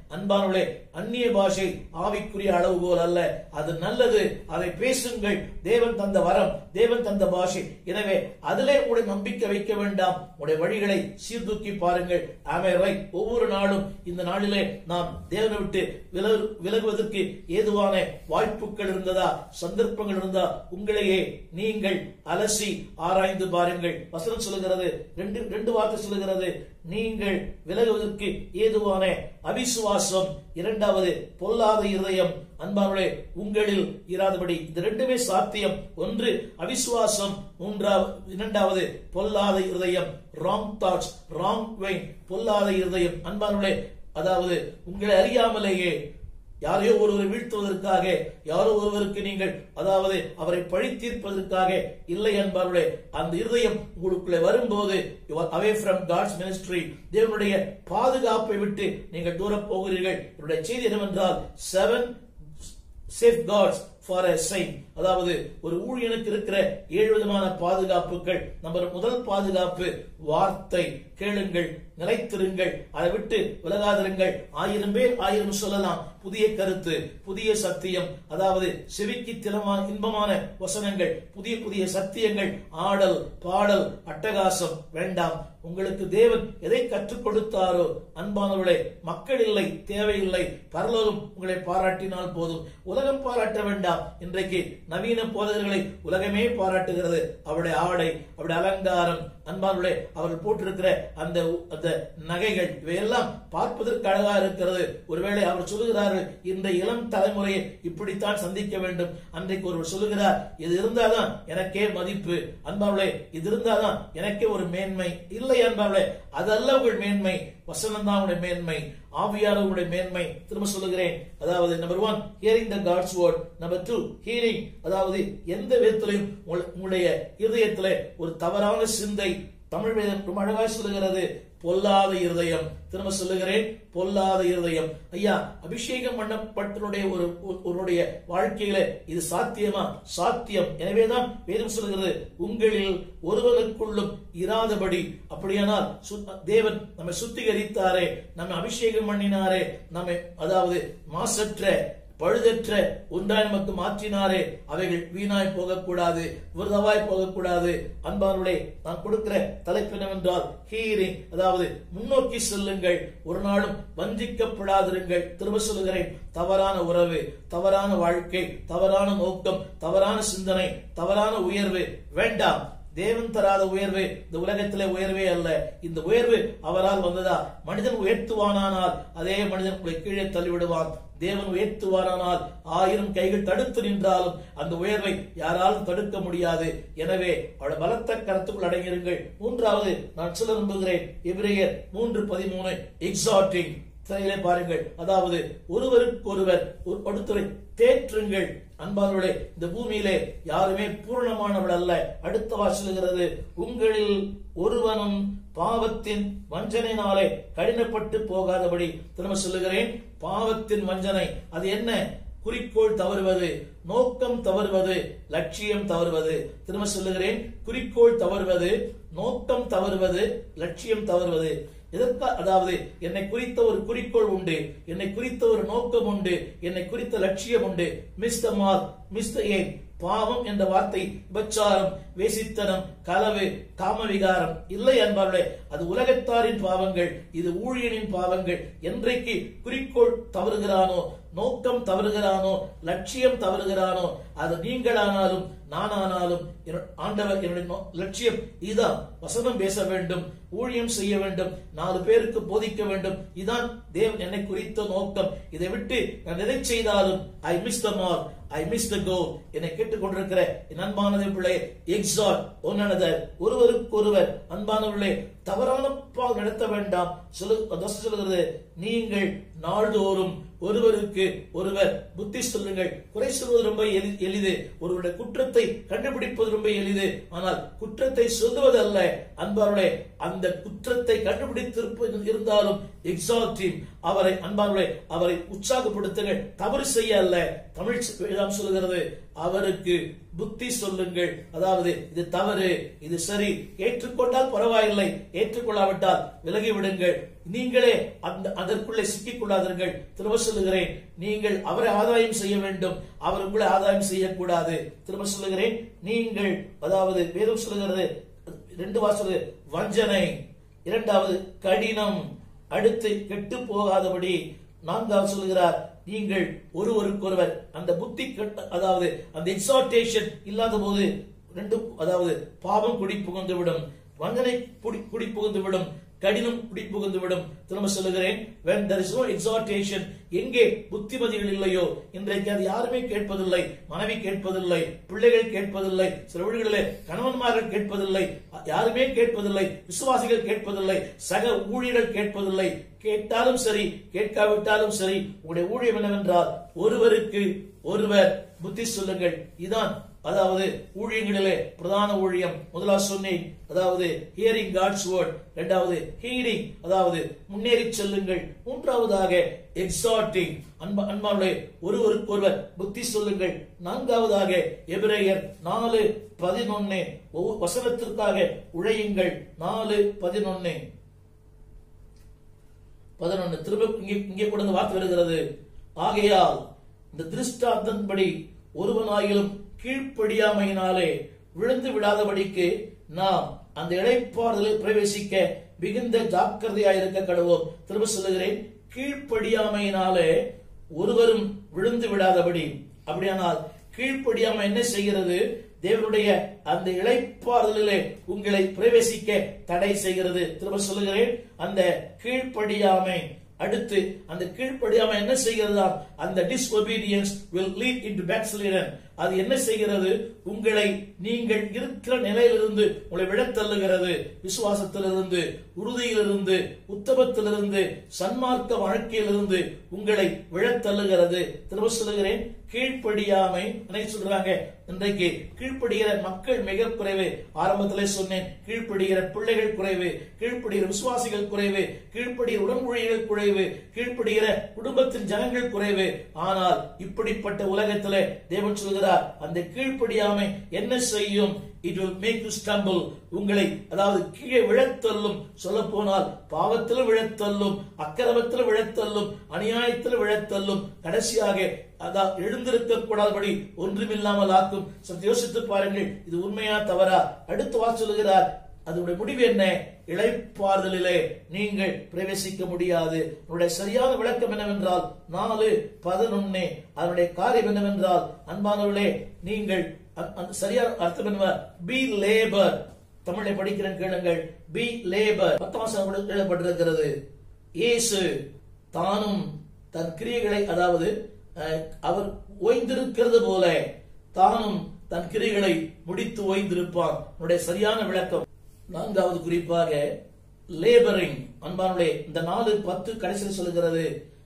அன்பானவர்களே அந்நிய பாஷை ஆவிக்குரிய அளவுகோல் அல்ல அது நல்லது அதை பேசுங்கள் தேவன் தந்த வரம் தேவன் தந்த பாஷை எனவே அதிலே உடைய நம்பிக்கை வைக்க வேண்டாம் உடைய வழிகளை சீர்தூக்கி பாருங்கள் ஆமே ரைட் ஒவ்வொரு நாளும் இந்த நாளிலே நாம் தேவனை விட்டு விலகு விலகுவதற்கு ஏதுவான வாய்ப்புகள் இருந்ததா சந்தர்ப்பங்கள் இருந்தா உங்களையே நீங்கள் அலசி ஆராய்ந்து பாருங்கள் வசனம் சொல்லுகிறது ரெண்டு ரெண்டு வார்த்தை சொல்லுகிறது நீங்கள் விலகுவதற்கு ஏதுவான அவிசுவாசம் இரண்டாவது பொல்லாத இருதயம் அன்பானவர்களே உங்களில் இராதபடி இது ரெண்டுமே சாத்தியம் ஒன்று அவிசுவாசம் மூன்றாவது இரண்டாவது பொல்லாத இருதயம் ராங் தாட்ஸ் ராங் வெயின் பொல்லாத இருதயம் அன்பானவர்களே அதாவது உங்களை அறியாமலேயே யாரையோ ஒருவரை வீழ்த்துவதற்காக யாரோ ஒருவருக்கு நீங்கள் அதாவது அவரை பழி தீர்ப்பதற்காக இல்லை என்பவர்களே அந்த இருதயம் உங்களுக்குள்ளே வரும்போது அவே ஃப்ரம் காட்ஸ் மினிஸ்ட்ரி தேவனுடைய பாதுகாப்பை விட்டு நீங்கள் தூர போகிறீர்கள் என்னுடைய செய்தி என்னவென்றால் seven safeguards for a saint அதாவது ஒரு ஊழியனுக்கு இருக்கிற ஏழு விதமான பாதுகாப்புகள் நம்ம முதல் பாதுகாப்பு வார்த்தை கேளுங்கள் நிலைத்திருங்கள் அதை விட்டு விலகாதிருங்கள் ஆயிரம் பேர் ஆயிரம் சொல்லலாம் புதிய கருத்து புதிய சத்தியம் அதாவது செவிக்கு தினமான இன்பமான வசனங்கள் புதிய புதிய சத்தியங்கள் ஆடல் பாடல் அட்டகாசம் வேண்டாம் உங்களுக்கு தேவன் எதை கற்றுக் கொடுத்தாரோ அன்பானவர்களே மக்கள் இல்லை தேவையில்லை பரலோகம் உங்களை பாராட்டினால் போதும் உலகம் பாராட்ட வேண்டாம் இன்றைக்கு நவீன போதகர்களை உலகமே பாராட்டுகிறது அவருடைய ஆடை அவருடைய அலங்காரம் அன்பானவர்களே அவர்கள் போட்டிருக்கிற அந்த அந்த நகைகள் இவையெல்லாம் பார்ப்பதற்கு அழகா இருக்கிறது ஒருவேளை அவர் சொல்லுகிறார்கள் இந்த இளம் தலைமுறையை இப்படித்தான் சந்திக்க வேண்டும் அன்றைக்கு ஒருவர் சொல்லுகிறார் இது இருந்தாதான் எனக்கே மதிப்பு அன்பாவளே இது இருந்தாதான் எனக்கே ஒரு மேன்மை இல்லை அன்பாவளே அதல்ல உங்கள் மேன்மை வசனம் தான் உங்களுடைய மேன்மை ஆவியாளர்களுடைய மேன்மை திரும்ப சொல்லுகிறேன் அதாவது number one hearing the God's word number two ஹீரிங் அதாவது எந்த விதத்திலையும் உங்களுடைய இருதயத்திலே ஒரு தவறான சிந்தை தமிழ் வேதம் ரொம்ப அழகாக சொல்லுகிறது பொல்லாத இருதயம் திரும்ப சொல்லுகிறேன் பொல்லாத இருதயம் ஐயா அபிஷேகம் பண்ணப்பட்டனுடைய ஒரு ஒருடைய வாழ்க்கையில இது சாத்தியமா சாத்தியம் எனவேதான் வேதம் சொல்லுகிறது உங்களில் ஒருவனுக்குள்ளும் இராதபடி அப்படியானால் தேவன் நம்மை சுத்திகரித்தாரே நம்மை அபிஷேகம் பண்ணினாரே நம்மை அதாவது மாசற்ற பழுதற்ற ஒன்றாய் நமக்கு மாற்றினாரே அவைகள் வீணாய் போகக்கூடாது விரதவாய் போகக்கூடாது அன்பானுடைய நான் கொடுக்கிற தலைப்பு என்னவென்றால் ஹீரிங் அதாவது முன்னோக்கி செல்லுங்கள் ஒரு நாளும் வஞ்சிக்கப்படாதிருங்கள் திரும்ப சொல்லுகிறேன் தவறான உறவு தவறான வாழ்க்கை தவறான நோக்கம் தவறான சிந்தனை தவறான உயர்வு வேண்டாம் தேவன் தராத உயர்வு இந்த உலகத்திலே உயர்வே அல்ல இந்த உயர்வு அவரால் வந்ததா மனிதன் உயர்த்துவானானால் அதே மனிதன் உங்களை கீழே தள்ளிவிடுவான் தேவன் உயர்த்துவாரானால் ஆயிரம் கைகள் தடுத்து நின்றாலும் அந்த உயர்வை யாராலும் தடுக்க முடியாது எனவே அவளை பலத்த கருத்துக்குள் அடங்கிருங்கள் மூன்றாவது நான் சொல்ல விரும்புகிறேன் எபிரேயர் மூன்று பதிமூணு எக்ஸாட்டிங் திரையிலே பாருங்கள் அதாவது ஒருவருக்கு ஒருவர் ஒரு படுத்துரை தேற்றுங்கள் அன்பானவர்களே இந்த பூமியிலே யாருமே பூர்ணமானவள் அல்ல அடுத்த வாசலுகிறது உங்களில் ஒருவனும் பாவத்தின் வஞ்சனையினாலே கடினப்பட்டு போகாதபடி திரும்ப சொல்லுகிறேன் பாவத்தின் வஞ்சனை அது என்ன குறிக்கோள் தவறுவது நோக்கம் தவறுவது லட்சியம் தவறுவது திரும்ப சொல்லுகிறேன் குறிக்கோள் தவறுவது நோக்கம் தவறுவது லட்சியம் தவறுவது எதற்கா அதாவது என்னை குறித்த ஒரு குறிக்கோள் உண்டு என்னை குறித்த ஒரு நோக்கம் உண்டு என்னை குறித்த லட்சியம் உண்டு miss the mark miss the aim பாவம் என்ற வார்த்தை விபச்சாரம் வேசித்தனம் களவு காமவிகாரம் இல்லை என்பார்களே அது உலகத்தாரின் பாவங்கள் இது ஊழியனின் பாவங்கள் என்றைக்கு குறிக்கோள் தவறுகிறானோ நோக்கம் தவறுகிறானோ லட்சியம் தவறுகிறானோ அது நீங்களானாலும் நானானாலும் ஆண்டவர் என்னுடைய லட்சியம் இதுதான் வசனம் பேச வேண்டும் ஊழியம் செய்ய வேண்டும் நாலு பேருக்கு போதிக்க வேண்டும் இதான் தேவன் என்னை குறித்த நோக்கம் இதை விட்டு நான் எதை செய்தாலும் I miss the mark I miss the goal என்னை கேட்டுக்கொண்டிருக்கிற என் அன்பானதை பிள்ளை எக்ஸாட் ஒன்னதர் ஒருவருக்கு ஒருவர் அன்பானவர்களே தவறான பால் நடத்த வேண்டாம் சொல்லு சொல்லுகிறது நீங்கள் நாள்தோறும் ஒருவருக்கு ஒருவர் புத்தி சொல்லுங்கள் குறை சொல்வது ரொம்ப எளிது ஒருவருடைய குற்றத்தை கண்டுபிடிப்பது ரொம்ப எளிது ஆனால் குற்றத்தை சொல்லுவது அல்ல அன்பாருடைய அந்த குற்றத்தை கண்டுபிடித்திருப்பது இருந்தாலும் எக்ஸால்டிவ் அவரை அன்பாருடைய அவரை உற்சாகப்படுத்துங்கள் தவறு செய்ய அல்ல தமிழ் வேதாம் சொல்லுகிறது அவருக்கு புத்தி சொல்லுங்கள் அதாவது இது தவறு இது சரி ஏற்றுக்கொண்டால் பரவாயில்லை ஏற்றுக்கொள்ளாவிட்டால் விலகி விடுங்கள் நீங்களே அந்த அதற்குள்ளே சிக்கிக் கொள்ளாதீர்கள் திரும்ப சொல்லுகிறேன் நீங்கள் அவரை ஆதாயம் செய்ய வேண்டும் அவர் உங்களை ஆதாயம் செய்யக்கூடாது திரும்ப சொல்லுகிறேன் நீங்கள் அதாவது வேதம் சொல்லுகிறது ரெண்டு வாசல் வஞ்சனை இரண்டாவது கடினம் அடுத்து கெட்டு போகாதபடி நான்காவது சொல்லுகிறார் நீங்கள் ஒருவருக்கொருவர் அந்த புத்தி கெட்ட அதாவது அந்த எக்ஸார்டேஷன் இல்லாத போது ரெண்டு அதாவது பாவம் குடி புகுந்து விடும் வஞ்சனை குடி குடி புகுந்து விடும் கடினம் குடி புகுந்து விடும் திரும்ப சொல்லுகிறேன் when there is no exhortation எங்கே புத்திமதிகள் இல்லையோ இன்றைக்கு அது யாருமே கேட்பதில்லை மனைவி கேட்பதில்லை பிள்ளைகள் கேட்பதில்லை சில வீடுகளிலே கணவன்மார்கள் கேட்பதில்லை யாருமே கேட்பதில்லை விசுவாசிகள் கேட்பதில்லை சக ஊழியர்கள் கேட்பதில்லை கேட்டாலும் சரி கேட்காவிட்டாலும் சரி உங்களுடைய ஊழியம் என்னவென்றால் ஒருவருக்கு ஒருவர் புத்தி சொல்லுங்கள் இதான் அதாவது ஊழியங்களிலே பிரதான ஊழியம் முதலாவது சொன்னேன் அதாவது ஹியரிங் காட்ஸ் வேர்ட் இரண்டாவது ஹீரிங் அதாவது முன்னேறி செல்லுங்கள் மூன்றாவதாக எக்ஸாட்டிங் அன்ப அன்பாளே ஒருவருக்கு ஒருவர் புத்தி சொல்லுங்கள் நான்காவதாக எபிரேயர் நாலு பதினொன்னு ஒவ்வொரு வசனத்திற்காக உழையுங்கள் நாலு பதினொன்னு பதினொன்னு திரும்ப இங்கே இங்கே கூட இந்த வார்த்தை வருகிறது ஆகையால் இந்த திருஷ்டாந்தன்படி ஒருவனாயிலும் கீழ்ப்படியாமையினாலே விழுந்து விடாதபடிக்கு நாம் அந்த இழைப்பாறுதலில் பிரவேசிக்க மிகுந்த ஜாக்கிரதையாயிருக்க கடவோம் திரும்ப சொல்லுகிறேன் கீழ்ப்படியாமையினாலே ஒருவரும் விழுந்து விடாதபடி அப்படியானால் கீழ்ப்படியாமை என்ன செய்கிறது தேவனுடைய அந்த இழைப்பாறுதலிலே உங்களை பிரவேசிக்க தடை செய்கிறது திரும்ப சொல்லுகிறேன் அந்த கீழ்ப்படியாமை அடுத்து அந்த கீழ்ப்படியாமை என்ன செய்கிறதா அந்த disobedience will lead into backslidden அது என்ன செய்கிறது உங்களை நீங்கள் இருக்கிற நிலையிலிருந்து உங்களை விழத் தள்ளுகிறது விசுவாசத்திலிருந்து உறுதியிலிருந்து உத்தமத்திலிருந்து சன்மார்க்க வாழ்க்கையிலிருந்து உங்களை விழத் தள்ளுகிறது திரும்ப சொல்லுகிறேன் கீழ்ப்படியாமை அன்னைக்கு சொல்றாங்க இன்றைக்கு கீழ்ப்படுகிற மக்கள் மிக குறைவு ஆரம்பத்திலே சொன்னேன் கீழ்ப்படுகிற பிள்ளைகள் குறைவு கீழ்ப்படுகிற விசுவாசிகள் குறைவு கீழ்ப்படுகிற உடன்பொழிகள் குறைவு கீழ்ப்படுகிற குடும்பத்தின் ஜனங்கள் குறைவு ஆனால் இப்படிப்பட்ட உலகத்திலே தேவன் சொல்கிறார் அந்த கீழ்ப்படியாமை என்ன செய்யும் it will make you stumble உங்களை அதாவது கீழே விழத்தள்ளும் சொல்ல போனால் பாவத்தில் விழத்தள்ளும் அக்கிரமத்தில் விழத்தள்ளும் அநியாயத்தில் விழத்தள்ளும் கடைசியாக அதாவது எழுந்திருக்க கூடாதபடி ஒன்றுமில்லாமல் ஆக்கும் சற்று யோசித்து பாருங்கள் இது உண்மையா தவறா அடுத்து வா சொல்லுகிறார் அதனுடைய முடிவு என்ன இழைப்பாறுதலிலே நீங்கள் பிரவேசிக்க முடியாது உன்னுடைய சரியான விளக்கம் என்னவென்றால் நாலு பதினொன்னு அதனுடைய காரியம் என்னவென்றால் அன்பானவர்களே நீங்கள் அ- அந்த சரியான அர்த்தம் என்ன பி லேபர் தமிழை படிக்கிறேன் கேளுங்கள் பி லேபர் பத்தாம் எழுதப்பட்டிருக்கிறது இயேசு தானும் தன் கிரியைகளை அதாவது அஹ், அவர் ஓய்ந்திருக்கிறது போல தானும் தன் கிரிகளை முடித்து ஓய்ந்திருப்பான் உன்னுடைய சரியான விளக்கம் நான்காவது குறிப்பாக லேபரிங் அன்பானுடைய இந்த நாலு பத்து கடைசியில் சொல்லுகிறது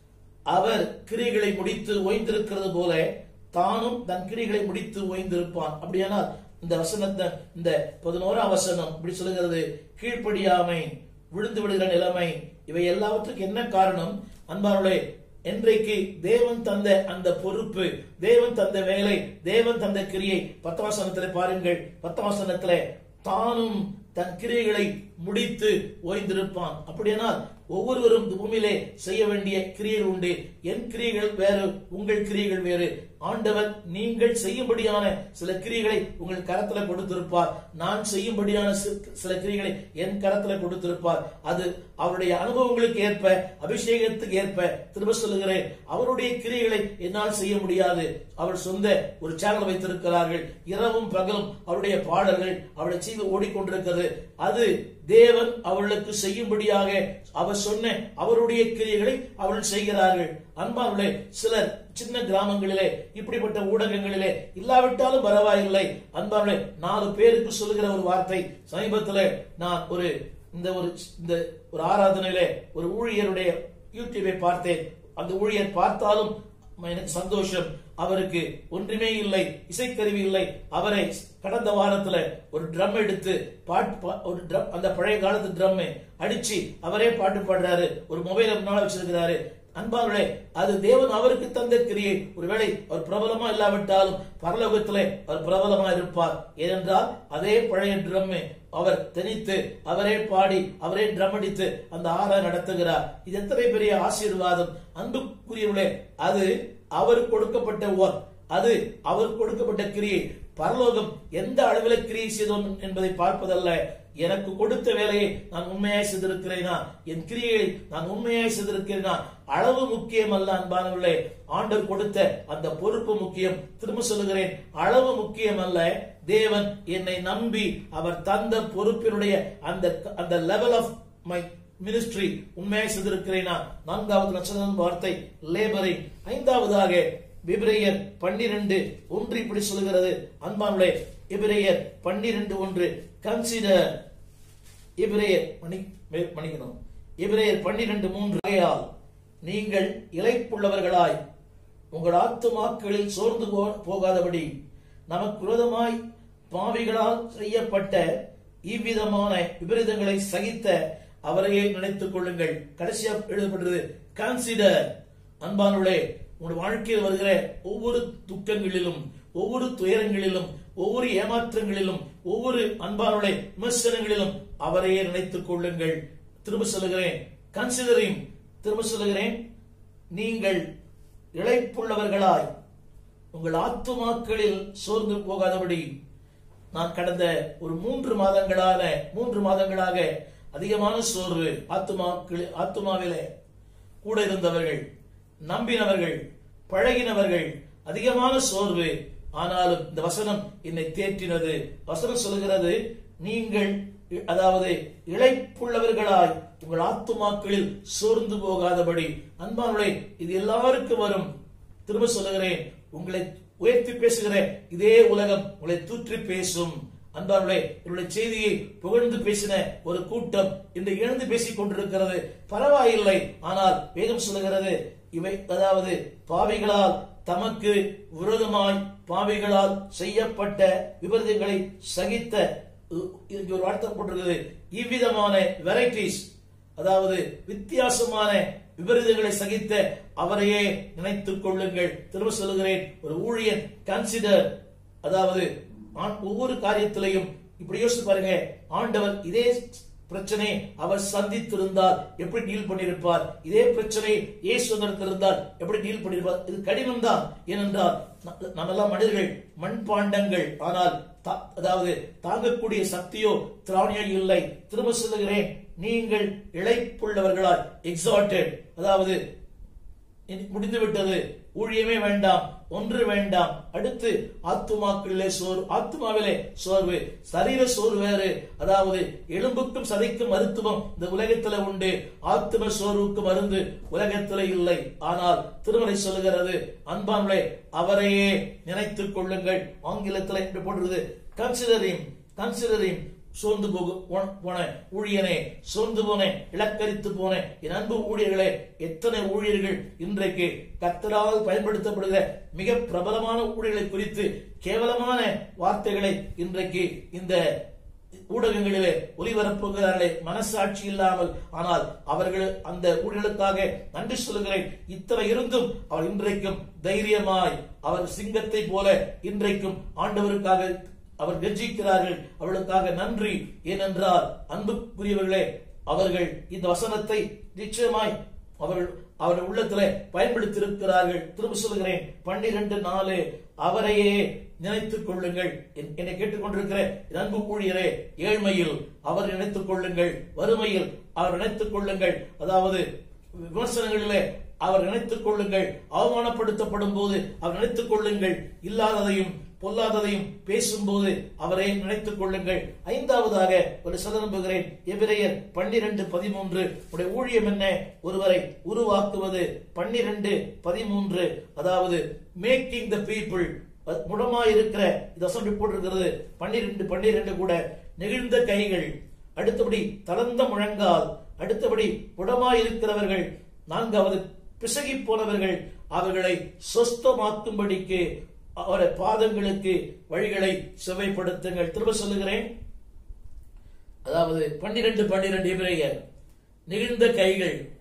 அவர் கிரிகளை முடித்து ஓய்ந்திருக்கிறது போல தானும் தன் கிரிகளை முடித்து ஓய்ந்திருப்பான் அப்படியானால் இந்த வசனத்தை இந்த பதினோராம் வசனம் இப்படி சொல்லுகிறது கீழ்ப்படியாமை விழுந்து விடுகிற நிலைமை இவை எல்லாவற்றுக்கும் என்ன காரணம் அன்பானுடைய இன்றைக்கு தேவன் தந்த அந்த பொறுப்பு தேவன் தந்த வேலை தேவன் தந்த கிரியை பத்தவாசனத்திலே பாருங்கள் பத்தவாசனத்திலே தானும் தன் கிரியைகளை முடித்து ஓய்ந்திருப்பான் அப்படியானால் ஒவ்வொருவரும் இந்த பூமியிலே செய்ய வேண்டிய கிரியைகள் உண்டு என் கிரியைகள் வேறு உங்கள் கிரியைகள் வேறு ஆண்டவர் நீங்கள் செய்யும்படியான சில கிரியைகளை உங்கள் கரத்துல கொடுத்திருப்பார் நான் செய்யும்படியான சி- சில கிரியைகளை என் கரத்துல கொடுத்திருப்பார் அது அவருடைய அனுபவங்களுக்கு ஏற்ப அபிஷேகத்துக்கு ஏற்ப திரும்ப சொல்லுகிறேன் அவருடைய கிரியைகளை என்னால் செய்ய முடியாது அவர் சொந்த ஒரு சேனல் வைத்திருக்கிறார்கள் இரவும் பகலும் அவருடைய பாடல்கள் அவருடைய செய்து ஓடிக்கொண்டிருக்கிறது அது தேவன் அவர்களுக்கு செய்யும்படியாக அவர் சொன்ன அவருடைய கிரியைகளை அவர்கள் செய்கிறார்கள் அன்பானுடைய சிலர் சின்ன கிராமங்களிலே இப்படிப்பட்ட ஊடகங்களிலே இல்லாவிட்டாலும் பரவாயில்லை அன்பானுடைய நாலு பேருக்கு சொல்லுகிற ஒரு வார்த்தை சமீபத்திலே நான் ஒரு இந்த ஒரு இந்த ஒரு ஆராதனையிலே ஒரு ஊழியருடைய யூடியூபை பார்த்தேன் அந்த ஊழியர் பார்த்தாலும் எனக்கு சந்தோஷம் அவருக்கு ஒன்றுமே இல்லை இசைக்கருவி இல்லை அவரை கடந்த வாரத்துல ஒரு ட்ரம் எடுத்து பாட்டு பா- ஒரு ட்ரம் அந்த பழைய காலத்து ட்ரம் அடிச்சு அவரே பாட்டு பாடுறாரு ஒரு மொபைல் முன்னால வச்சிருக்கிறாரு அன்பார்களே அது தேவன் அவருக்கு தந்த கிரியை ஒருவேளை அவர் பிரபலமா இல்லாவிட்டாலும் பரலோகத்திலே அவர் பிரபலமா இருப்பார் ஏனென்றால் அதே பழைய ட்ரம்மை அவர் திணித்து அவரே பாடி அவரே ட்ரம் அடித்து அந்த ஆற நடத்துகிறார் இது எத்தனை பெரிய ஆசீர்வாதம் அன்புக்குரியவர்களே அது அவர் கொடுக்கப்பட்ட ஒர்க் அது அவர் கொடுக்கப்பட்ட கிரியை பரலோகம் எந்த அளவில் கிரியை செய்தோம் என்பதை பார்ப்பதல்ல எனக்கு கொடுத்த வேலையை நான் உண்மையாய் செய்திருக்கிறேனா என் கிரியை நான் உண்மையாய் செய்திருக்கிறேனா அளவு முக்கியம் அல்ல அன்பானவர்களே ஆண்டவர் கொடுத்த அந்த பொறுப்பு முக்கியம் திரும்ப சொல்லுகிறேன் அளவு முக்கியம் அல்ல தேவன் என்னை நம்பி அவர் தந்த பொறுப்பினுடைய அந்த அந்த லெவல் ஆஃப் மை மினிஸ்ட்ரி உண்மையாய் செய்திருக்கிறேனா நான்காவது லட்சம் வார்த்தை லேபரிங் ஐந்தாவதாக விபிரேயர் பன்னிரண்டு ஒன்று இப்படி சொல்லுகிறது அன்பானுடைய இபிரேயர் பன்னிரண்டு ஒன்று கன்சிடர் இபிரேயர் மணி மே- மன்னிக்கணும் இபிரேயர் பன்னிரண்டு மூன்று ஆகையால் நீங்கள் இளைப்புள்ளவர்களாய் உங்கள் ஆத்துமாக்களில் சோர்ந்து போ- போகாதபடி நமக்கு விரோதமாய் பாவிகளால் செய்யப்பட்ட இவ்விதமான விபரீதங்களை சகித்த அவரையே நினைத்துக் கொள்ளுங்கள் கடைசியா எழுதப்பட்டது கன்சிடர் அன்பானுள்ளே உங்களுடைய வாழ்க்கையில் வருகிற ஒவ்வொரு துக்கங்களிலும் ஒவ்வொரு துயரங்களிலும் ஒவ்வொரு ஏமாற்றங்களிலும் ஒவ்வொரு அன்பானுடைய விமர்சனங்களிலும் அவரையே நினைத்துக் கொள்ளுங்கள் திரும்ப சொல்லுகிறேன் கன்சிடரிங் திரும்ப சொல்லுகிறேன் நீங்கள் இழைப்புள்ளவர்களாய் உங்கள் ஆத்துமாக்களில் சோர்ந்து போகாதபடி நான் கடந்த ஒரு மூன்று மாதங்களாக மூன்று மாதங்களாக அதிகமான சோர்வு ஆத்துமாக்கள் ஆத்துமாவிலே கூட இருந்தவர்கள் நம்பினவர்கள் பழகினவர்கள் அதிகமான சோர்வு ஆனாலும் இந்த வசனம் என்னை தேற்றினது வசனம் சொல்கிறது நீங்கள் அதாவது இழைப்புள்ளவர்களாய் உங்கள் ஆத்துமாக்களில் சோர்ந்து போகாதபடி அன்பானுடைய இது எல்லாருக்கும் வரும் திரும்ப சொல்லுகிறேன் உங்களை உயர்த்தி பேசுகிற இதே உலகம் உங்களை தூற்றி பேசும் அன்பார்களே என்னுடைய செய்தியை புகழ்ந்து பேசின ஒரு கூட்டம் இன்று இழந்து பேசிக் கொண்டிருக்கிறது பரவாயில்லை ஆனால் வேதம் சொல்லுகிறது இவை அதாவது பாவிகளால் தமக்கு விரோதமாய் பாவிகளால் செய்யப்பட்ட விபரீதங்களை சகித்த இங்க ஒரு வார்த்தை போட்டிருக்குது இவ்விதமான வெரைட்டிஸ் அதாவது வித்தியாசமான விபரீதங்களை சகித்த அவரையே நினைத்துக் கொள்ளுங்கள் திரும்ப சொல்லுகிறேன் ஒரு ஊழியன் கன்சிடர் அதாவது ஆண் ஒவ்வொரு காரியத்திலையும் இப்படி யோசிச்சு பாருங்க ஆண்டவர் இதே பிரச்சனை அவர் சந்தித்திருந்தால் எப்படி டீல் பண்ணியிருப்பார் இதே பிரச்சனை இயேசு இருந்தால் எப்படி டீல் பண்ணியிருப்பார் இது கடினம் தான் ஏனென்றால் ந- நம்ம எல்லாம் மனிதர்கள் மண்பாண்டங்கள் ஆனால் தா- அதாவது தாங்கக்கூடிய சக்தியோ திராணியோ இல்லை திரும்ப சொல்லுகிறேன் நீங்கள் இழைப்புள்ளவர்களால் எக்ஸால்டட் அதாவது இனி முடிந்து விட்டது ஊழியமே வேண்டாம் ஒன்று வேண்டாம் அடுத்து ஆத்துமாக்களிலே சோர்வு ஆத்துமாவிலே சோர்வு சரீர சோர்வு வேறு அதாவது எலும்புக்கும் சதைக்கும் மருத்துவம் இந்த உலகத்துல உண்டு ஆத்தும சோர்வுக்கு மருந்து உலகத்துல இல்லை ஆனால் திருமலை சொல்லுகிறது அன்பான்களே அவரையே நினைத்துக் கொள்ளுங்கள் ஆங்கிலத்தில் என்று போடுறது கன்சிடரிங் கன்சிடரிங் சோர்ந்து போக போன- போன ஊழியனே சோர்ந்து போனேன் இலக்கரித்து போனேன் என் அன்பு ஊழியர்களே எத்தனை ஊழியர்கள் இன்றைக்கு கத்தரால் பயன்படுத்தப்படுகிற மிக பிரபலமான ஊழியர்களை குறித்து கேவலமான வார்த்தைகளை இன்றைக்கு இந்த ஊடகங்களிலே ஒளிபரப்புகிறார்களே மனசாட்சி இல்லாமல் ஆனால் அவர்கள் அந்த ஊழியர்களுக்காக நன்றி சொல்லுகிறேன் இத்தனை இருந்தும் அவர் இன்றைக்கும் தைரியமாய் அவர் சிங்கத்தை போல இன்றைக்கும் ஆண்டவருக்காக அவர் கர்ஜிக்கிறார்கள் அவர்களுக்காக நன்றி ஏனென்றால் அன்புக்குரியவர்களே அவர்கள் இந்த வசனத்தை நிச்சயமாய் அவர்கள் அவர்கள் உள்ளத்திலே பயன்படுத்தியிருக்கிறார்கள் திரும்ப சொல்கிறேன் பன்னிரண்டு நாலு அவரையே நினைத்துக் கொள்ளுங்கள் என்- என்னை கேட்டுக்கொண்டிருக்கிற என் அன்பு ஊழியரே ஏழ்மையில் அவர் நினைத்துக் கொள்ளுங்கள் வறுமையில் அவர் நினைத்துக் கொள்ளுங்கள் அதாவது விமர்சனங்களிலே அவர் நினைத்துக் கொள்ளுங்கள் அவமானப்படுத்தப்படும் போது அவர் நினைத்துக் கொள்ளுங்கள் இல்லாததையும் பொல்லாததையும் பேசும்போது அவரை நினைத்துக் கொள்ளுங்கள் ஐந்தாவதாக ஒரு சொல்ல நம்புகிறேன் எபிரேயர் பன்னிரண்டு பதிமூன்று உடைய ஊழியம் என்ன ஒருவரை உருவாக்குவது பன்னிரண்டு பதிமூன்று அதாவது மேக்கிங் த பீப்புள் முடமாயிருக்கிற இந்த வசனம் போட்டிருக்கிறது பன்னிரண்டு பன்னிரண்டு கூட நெகிழ்ந்த கைகள் அடுத்தபடி தளர்ந்த முழங்கால் அடுத்தபடி முடமாயிருக்கிறவர்கள் நான்காவது பிசகி போனவர்கள் அவர்களை சொஸ்தமாக்கும்படிக்கு அவருடைய பாதங்களுக்கு வழிகளை செவைப்படுத்துங்கள் திரும்ப சொல்லுகிறேன் அதாவது பன்னிரண்டு பன்னிரண்டு இவரையர் நெகிழ்ந்த கைகள்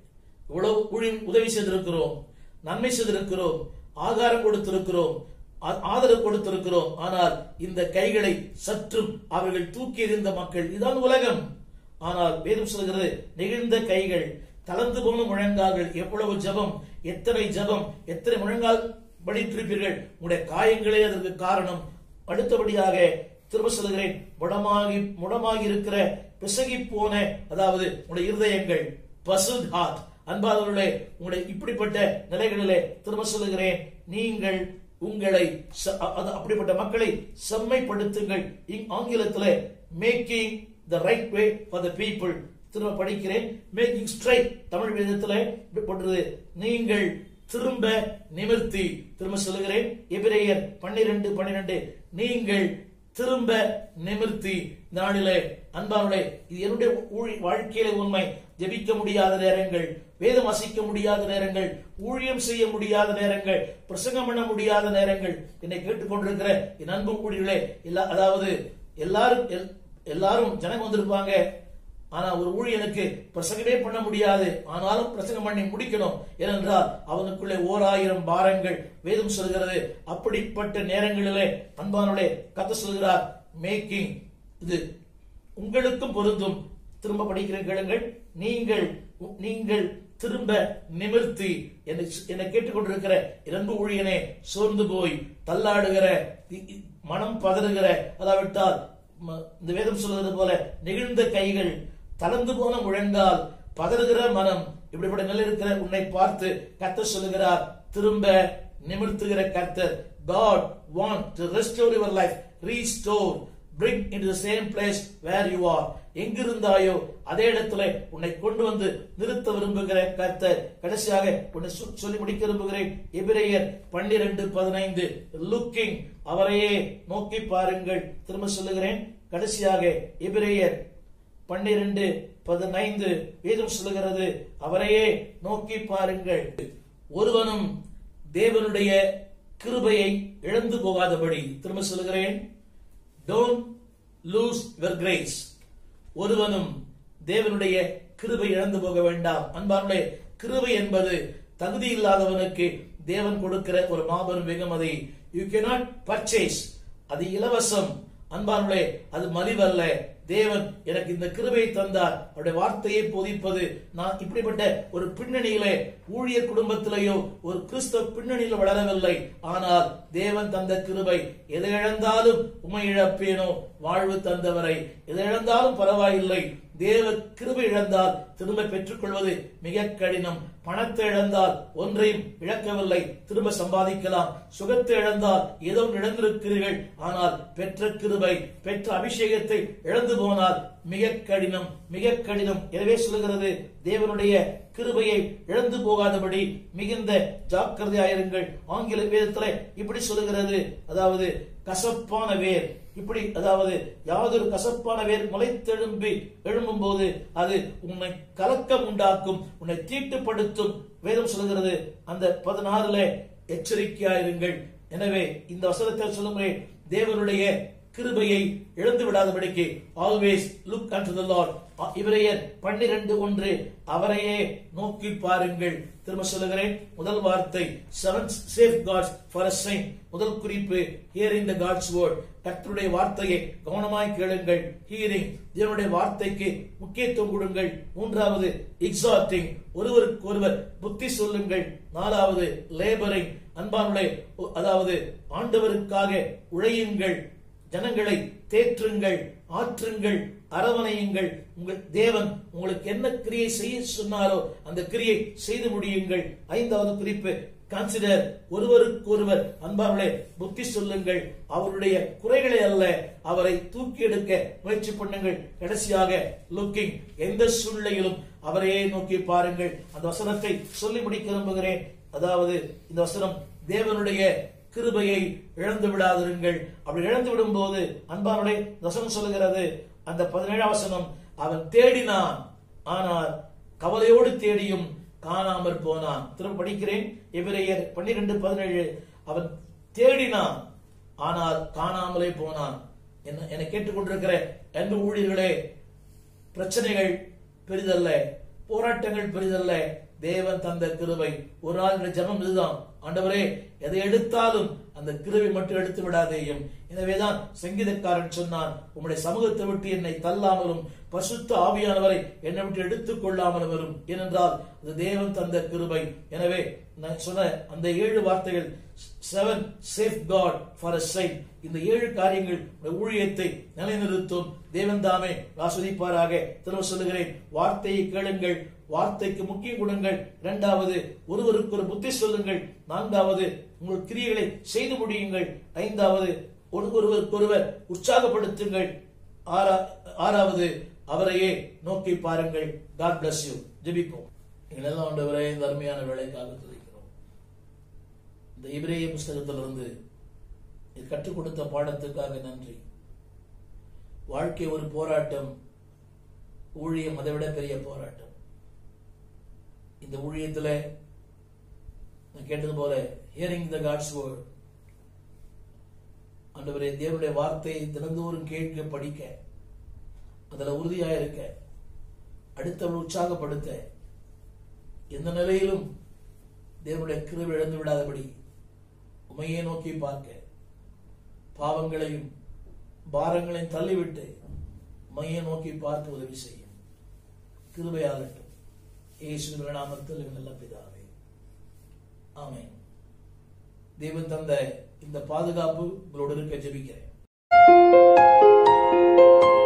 இவ்வளவு ஊழியம் உதவி செய்திருக்கிறோம் நன்மை செய்திருக்கிறோம் ஆகாரம் கொடுத்திருக்கிறோம் ஆ- ஆதரவு கொடுத்திருக்கிறோம் ஆனால் இந்த கைகளை சற்றும் அவர்கள் தூக்கி எறிந்த மக்கள் இதுதான் உலகம் ஆனால் வேதம் சொல்கிறது நெகிழ்ந்த கைகள் தளர்ந்து போன முழங்கால்கள் எவ்வளவு ஜெபம் எத்தனை ஜெபம் எத்தனை முழங்கால் படித்திருப்பீர்கள் உங்களுடைய காயங்களே அதற்கு காரணம் அடுத்தபடியாக திரும்ப சொல்கிறேன் முடமாகி முடமாகி இருக்கிற பிசகி போன அதாவது உங்களுடைய இருதயங்கள் பசுல் ஹார்ட் அன்பாதவர்களே உங்களுடைய இப்படிப்பட்ட நிலைகளிலே திரும்ப சொல்லுகிறேன் நீங்கள் உங்களை ச- அ- அது அப்படிப்பட்ட மக்களை செம்மைப்படுத்துங்கள் இங் ஆங்கிலத்திலே making the right way for the people திரும்ப படிக்கிறேன் மேக்கிங் ஸ்ட்ரைட் தமிழ் வேதத்திலே இப்படி போட்டது நீங்கள் திரும்ப நிமிர்த்தி திரும்ப சொல்லுகிறேன் எபிரேயர் பன்னிரண்டு பன்னிரண்டு நீங்கள் திரும்ப நிமிர்த்தி இந்த நாளிலே அன்பானே இது என்னுடைய ஊழி- வாழ்க்கையில உண்மை ஜெபிக்க முடியாத நேரங்கள் வேதம் வசிக்க முடியாத நேரங்கள் ஊழியம் செய்ய முடியாத நேரங்கள் பிரசங்கம் பண்ண முடியாத நேரங்கள் என்னை கேட்டுக்கொண்டிருக்கிற என் அன்பு ஊழியர்களே எல்லா அதாவது எல்லாரும் எல்- எல்லாரும் ஜனங்க வந்திருப்பாங்க ஆனா ஒரு ஊழியனுக்கு பிரசங்கமே பண்ண முடியாது ஆனாலும் பிரசங்கம் பண்ணி முடிக்கணும் ஏனென்றால் அவனுக்குள்ளே ஓர் ஆயிரம் பாரங்கள் வேதம் சொல்கிறது அப்படிப்பட்ட நேரங்களிலே அன்பானோட கத்த சொல்கிறார் மேக்கிங் இது உங்களுக்கும் பொருந்தும் திரும்ப படிக்கிற கேளுங்கள் நீங்கள் நீங்கள் திரும்ப நிமிர்த்தி என்னை என்னை கேட்டுக்கொண்டிருக்கிற இரண்டு ஊழியனே சோர்ந்து போய் தள்ளாடுகிற இ- இ- மனம் பதறுகிற அதாவிட்டால் ம- இந்த வேதம் சொல்வது போல நெகிழ்ந்த கைகள் தளர்ந்து போன முழங்கால் பதறுகிற மனம் இப்படிப்பட்ட நிலை இருக்கிற உன்னை பார்த்து கர்த்தர் சொல்லுகிறார் திரும்ப நிமிர்த்துகிற கர்த்தர் God want to restore your life restore bring into the same place where you are எங்கிருந்தாயோ அதே இடத்துல உன்னை கொண்டு வந்து நிறுத்த விரும்புகிற கர்த்தர் கடைசியாக உன்னை சொ- சொல்லி முடிக்க விரும்புகிறேன் எபிரேயர் பன்னிரண்டு பதினைந்து லுக்கிங் அவரையே நோக்கி பாருங்கள் திரும்ப சொல்லுகிறேன் கடைசியாக எபிரேயர் பன்னிரண்டு பதினைந்து வேதம் சொல்லுகிறது அவரையே நோக்கி பாருங்கள் ஒருவனும் தேவனுடைய கிருபையை இழந்து போகாதபடி திரும்ப சொல்லுகிறேன் டோன்ட் லூஸ் யுவர் கிரேஸ் ஒருவனும் தேவனுடைய கிருபை இழந்து போக வேண்டாம் அன்பானுடைய கிருபை என்பது தகுதி இல்லாதவனுக்கு தேவன் கொடுக்கிற ஒரு மாபெரும் வெகுமதி யூ cannot பர்ச்சேஸ் அது இலவசம் அன்பானுடைய அது மலிவல்ல தேவன் எனக்கு இந்த கிருபையை தந்தார் அவருடைய வார்த்தையை போதிப்பது நான் இப்படிப்பட்ட ஒரு பின்னணியிலே ஊழியர் குடும்பத்திலேயோ ஒரு கிறிஸ்தவ பின்னணியில் வளரவில்லை ஆனால் தேவன் தந்த கிருபை எதை இழந்தாலும் உமை இழப்பேனோ வாழ்வு தந்தவரை எதை இழந்தாலும் பரவாயில்லை தேவ கிருபை இழந்தால் திரும்ப பெற்றுக்கொள்வது மிக கடினம் பணத்தை இழந்தால் ஒன்றையும் இழக்கவில்லை திரும்ப சம்பாதிக்கலாம் சுகத்தை இழந்தால் ஏதோ ஒன்று இழந்திருக்கிறீர்கள் ஆனால் பெற்ற கிருபை பெற்ற அபிஷேகத்தை இழந்து போனால் மிக கடினம் மிக கடினம் எனவே சொல்லுகிறது தேவனுடைய கிருபையை இழந்து போகாதபடி மிகுந்த ஜாக்கிரதையாயிருங்கள் ஆங்கில வேதத்துல இப்படி சொல்லுகிறது அதாவது கசப்பான வேர் இப்படி அதாவது யாதொரு கசப்பான வேர் முளைத்தெழும்பி எழும்பும் போது அது உன்னை கலக்கம் உண்டாக்கும் உன்னை தீட்டுப்படுத்தும் வேதம் சொல்லுகிறது அந்த பதினாறுல எச்சரிக்கையாயிருங்கள் எனவே இந்த வசனத்தில் சொல்லுகிறேன் தேவனுடைய கிருபையை இழந்து விடாதபடிக்கு always look and the Lord இவரையர் பன்னிரண்டு ஒன்று அவரையே நோக்கி பாருங்கள் திரும்ப சொல்லுகிறேன் முதல் வார்த்தை seven safeguards for a saint முதல் குறிப்பு ஹியரிங் த காட்ஸ் வேர்ட் கர்த்தருடைய வார்த்தையை கவனமாய் கேளுங்கள் ஹியரிங் தேவனுடைய வார்த்தைக்கு முக்கியத்துவம் கொடுங்கள் மூன்றாவது எக்ஸாட்டிங் ஒருவருக்கு ஒருவர் புத்தி சொல்லுங்கள் நாலாவது லேபரிங் அன்பானுடைய அதாவது ஆண்டவருக்காக உழையுங்கள் ஜனங்களை தேற்றுங்கள் ஆற்றுங்கள் அரவணையுங்கள் உங்கள் தேவன் உங்களுக்கு என்ன கிரியை செய்ய சொன்னாரோ அந்த கிரியை செய்து முடியுங்கள் ஐந்தாவது குறிப்பு கன்சிடர் ஒருவருக்கு ஒருவர் அன்பார்களே புத்தி சொல்லுங்கள் அவருடைய குறைகளை அல்ல அவரை தூக்கி எடுக்க முயற்சி பண்ணுங்கள் கடைசியாக லுக்கிங் எந்த சூழ்நிலையிலும் அவரையே நோக்கி பாருங்கள் அந்த வசனத்தை சொல்லி முடிக்க விரும்புகிறேன் அதாவது இந்த வசனம் தேவனுடைய கிருபையை இழந்து விடாதிருங்கள் அப்படி இழந்து விடும்போது அன்பானுடைய வசனம் சொல்லுகிறது அந்த பதினேழாம் வசனம் அவன் தேடினான் ஆனால் கவலையோடு தேடியும் காணாமற் போனான் திரும்ப படிக்கிறேன் எபிரேயர் பன்னிரெண்டு பதினேழு அவன் தேடினான் ஆனால் காணாமலே போனான் என்ன என்னை கேட்டுக்கொண்டிருக்கிற அன்பு ஊழியர்களே பிரச்சனைகள் பெரிதல்ல போராட்டங்கள் பெரிதல்ல தேவன் தந்த கிருபை ஒரு நாள் என்னுடைய ஜெபம் இதுதான் ஆண்டவரே எதை எடுத்தாலும் அந்த கிருபை மட்டும் எடுத்து விடாதேயும் எனவேதான் சங்கீதக்காரன் சொன்னான் உம்முடைய சமூகத்தை விட்டு என்னை தள்ளாமலும் பசுத்த ஆவியானவரை என்னை விட்டு எடுத்துக் கொள்ளாமலும் வரும் ஏனென்றால் அது தேவன் தந்த கிருபை எனவே நான் சொன்ன அந்த ஏழு வார்த்தைகள் seven safeguard for a saint இந்த ஏழு காரியங்கள் உங்களுடைய ஊழியத்தை நிலைநிறுத்தும் தேவன் தாமே ஆஸ்வதிப்பாராக திரும்ப சொல்லுகிறேன் வார்த்தையை கேளுங்கள் வார்த்தைக்கு முக்கிய குணங்கள் இரண்டாவது ஒருவருக்கு ஒரு புத்தி சொல்லுங்கள் நான்காவது உங்கள் கிரியைகளை செய்து முடியுங்கள் ஐந்தாவது ஒருவருக்கொருவர் உற்சாகப்படுத்துங்கள் ஆறா- ஆறாவது அவரையே நோக்கி பாருங்கள் காட் bless யூ ஜெபிப்போம் எங்களெல்லாம் ஆண்டவரே இந்த அருமையான வேலைக்காக துதிக்கிறோம் இந்த இபிரேய புஸ்தகத்திலிருந்து இது கற்றுக் கொடுத்த பாடத்துக்காக நன்றி வாழ்க்கை ஒரு போராட்டம் ஊழியம் அதை விட பெரிய போராட்டம் இந்த ஊழியத்துல நான் கேட்டது போல ஹியரிங் த காட்ஸ் வேர்ட் ஆண்டவரே தேவனுடைய வார்த்தையை தினந்தோறும் கேட்க படிக்க அதுல உறுதியா இருக்க அடுத்தவள் உற்சாகப்படுத்த எந்த நிலையிலும் தேவனுடைய கிருபை இழந்து விடாதபடி உமையை நோக்கி பார்க்க பாவங்களையும் பாரங்களையும் தள்ளிவிட்டு உமையை நோக்கி பார்க்க உதவி செய்யும் கிருபையாகட்டும் இயேசுவின் நாமத்தில் எங்கள் நல்ல பிதாவே ஆமென் தேவன் தந்த இந்த பாதுகாப்பு உங்களோடு இருக்க ஜெபிக்கிறேன்